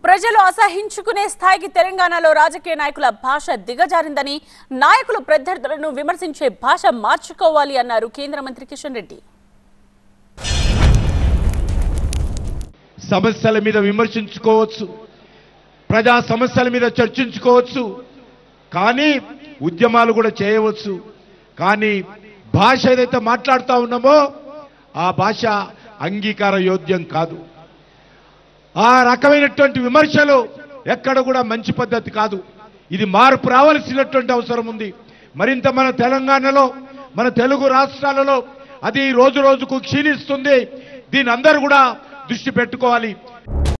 ప్రజలు అసహించుకునే స్థాయికి తెలంగాణలో రాజకీయ నాయకుల భాష దిగజారిందని నాయకులు ప్రత్యర్థులను విమర్శించే భాష మార్చుకోవాలి అన్నారు కేంద్ర మంత్రి కిషన్ రెడ్డి సమస్యల మీద విమర్శించుకోవచ్చు ప్రజా సమస్యల మీద చర్చించుకోవచ్చు కానీ ఉద్యమాలు కూడా చేయవచ్చు కానీ భాష ఏదైతే మాట్లాడుతూ ఉన్నామో ఆ భాష అంగీకార యోగ్యం కాదు ఆ రకమైనటువంటి విమర్శలు ఎక్కడ కూడా మంచి పద్ధతి కాదు ఇది మార్పు రావాల్సినటువంటి అవసరం ఉంది మరింత మన తెలంగాణలో మన తెలుగు రాష్ట్రాలలో అది రోజు రోజుకు క్షీణిస్తుంది దీని అందరూ కూడా దృష్టి పెట్టుకోవాలి